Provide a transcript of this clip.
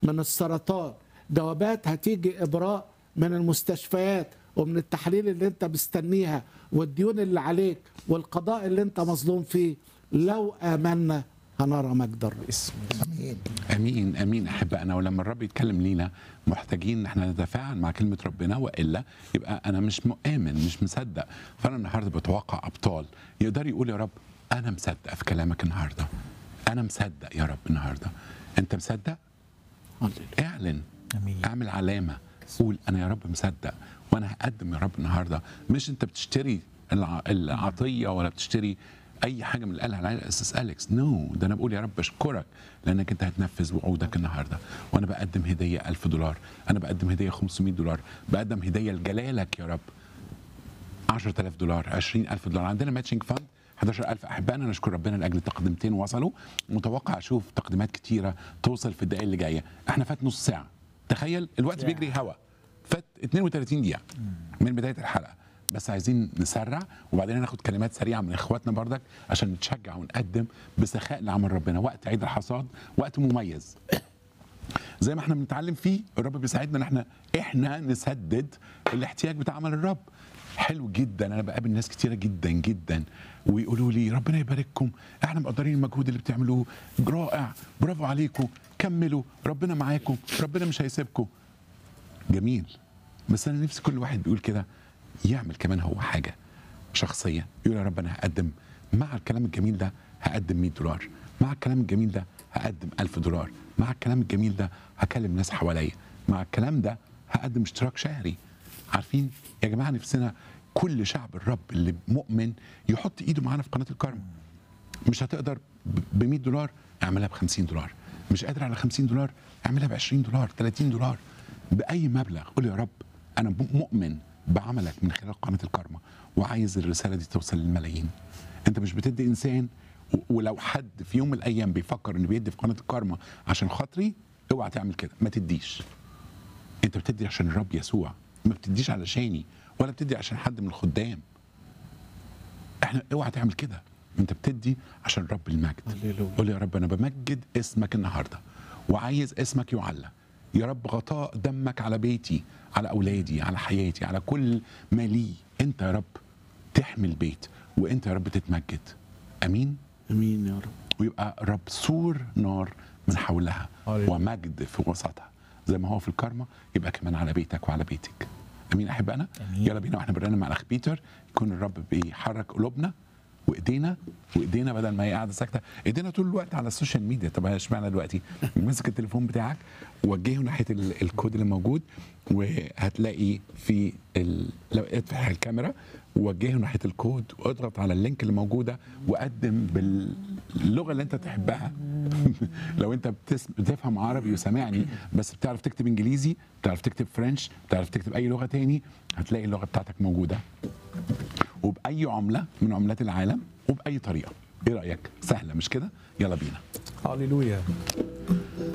من السرطان جوابات هتيجي ابراء من المستشفيات ومن التحاليل اللي انت مستنيها والديون اللي عليك والقضاء اللي انت مظلوم فيه لو امنا هنرى مجد الرب اسم امين امين امين احبائنا ولما الرب يتكلم لينا محتاجين ان احنا نتفاعل مع كلمه ربنا والا يبقى انا مش مؤمن مش مصدق فانا النهارده بتوقع ابطال يقدر يقول يا رب انا مصدق في كلامك النهارده انا مصدق يا رب النهارده انت مصدق هللويا. اعلن امين اعمل علامه قول انا يا رب مصدق وانا هقدم يا رب النهارده مش انت بتشتري الع- العطيه ولا بتشتري اي حاجه من اللي قالها على اساس اليكس نو no. ده انا بقول يا رب اشكرك لانك انت هتنفذ وعودك النهارده وانا بقدم هديه 1000 دولار انا بقدم هديه 500 دولار بقدم هديه لجلالك يا رب 10000 دولار 20000 دولار عندنا ماتشنج فاند 11000 احبائنا نشكر ربنا لاجل تقدمتين وصلوا متوقع اشوف تقديمات كتيره توصل في الدقائق اللي جايه احنا فات نص ساعه تخيل الوقت بيجري هوا فات 32 دقيقه من بدايه الحلقه بس عايزين نسرع وبعدين ناخد كلمات سريعه من اخواتنا بردك عشان نتشجع ونقدم بسخاء لعمل ربنا وقت عيد الحصاد وقت مميز زي ما احنا بنتعلم فيه الرب بيساعدنا ان احنا احنا نسدد الاحتياج بتاع عمل الرب حلو جدا انا بقابل ناس كتيره جدا جدا ويقولوا لي ربنا يبارككم احنا مقدرين المجهود اللي بتعملوه رائع برافو عليكم كملوا ربنا معاكم ربنا مش هيسيبكم جميل بس انا نفسي كل واحد بيقول كده يعمل كمان هو حاجه شخصيه يقول يا رب انا هقدم مع الكلام الجميل ده هقدم 100 دولار مع الكلام الجميل ده هقدم 1000 دولار مع الكلام الجميل ده هكلم ناس حواليا مع الكلام ده هقدم اشتراك شهري عارفين يا جماعه نفسنا كل شعب الرب اللي مؤمن يحط ايده معانا في قناه الكرم مش هتقدر ب 100 دولار اعملها ب 50 دولار مش قادر على 50 دولار اعملها ب 20 دولار 30 دولار باي مبلغ قول يا رب انا مؤمن بعملك من خلال قناه الكرمه وعايز الرساله دي توصل للملايين انت مش بتدي انسان و- ولو حد في يوم من الايام بيفكر انه بيدي في قناه الكرمه عشان خاطري اوعى تعمل كده ما تديش انت بتدي عشان الرب يسوع ما بتديش علشاني ولا بتدي عشان حد من الخدام احنا اوعى تعمل كده انت بتدي عشان رب المجد هللويا. قول يا رب انا بمجد اسمك النهارده وعايز اسمك يعلى يا رب غطاء دمك على بيتي على اولادي على حياتي على كل ما لي انت يا رب تحمي البيت وانت يا رب تتمجد امين امين يا رب ويبقى رب سور نار من حولها هللويا. ومجد في وسطها زي ما هو في الكرمة يبقى كمان على بيتك وعلى بيتك امين احبائنا أمين. يلا بينا واحنا بنرنم مع الاخ بيتر يكون الرب بيحرك قلوبنا وايدينا وايدينا بدل ما هي قاعده ساكته ايدينا طول الوقت على السوشيال ميديا طب اشمعنى دلوقتي مسك التليفون بتاعك وجهه ناحيه ال- الكود اللي موجود وهتلاقي في ال... لو افتح الكاميرا وجهه ناحيه الكود واضغط على اللينك اللي موجوده وقدم باللغه اللي انت تحبها لو انت بتس... بتفهم عربي وسامعني بس بتعرف تكتب انجليزي بتعرف تكتب فرنش بتعرف تكتب اي لغه تاني هتلاقي اللغه بتاعتك موجوده وباي عمله من عملات العالم وباي طريقه ايه رايك سهله مش كده يلا بينا هللويا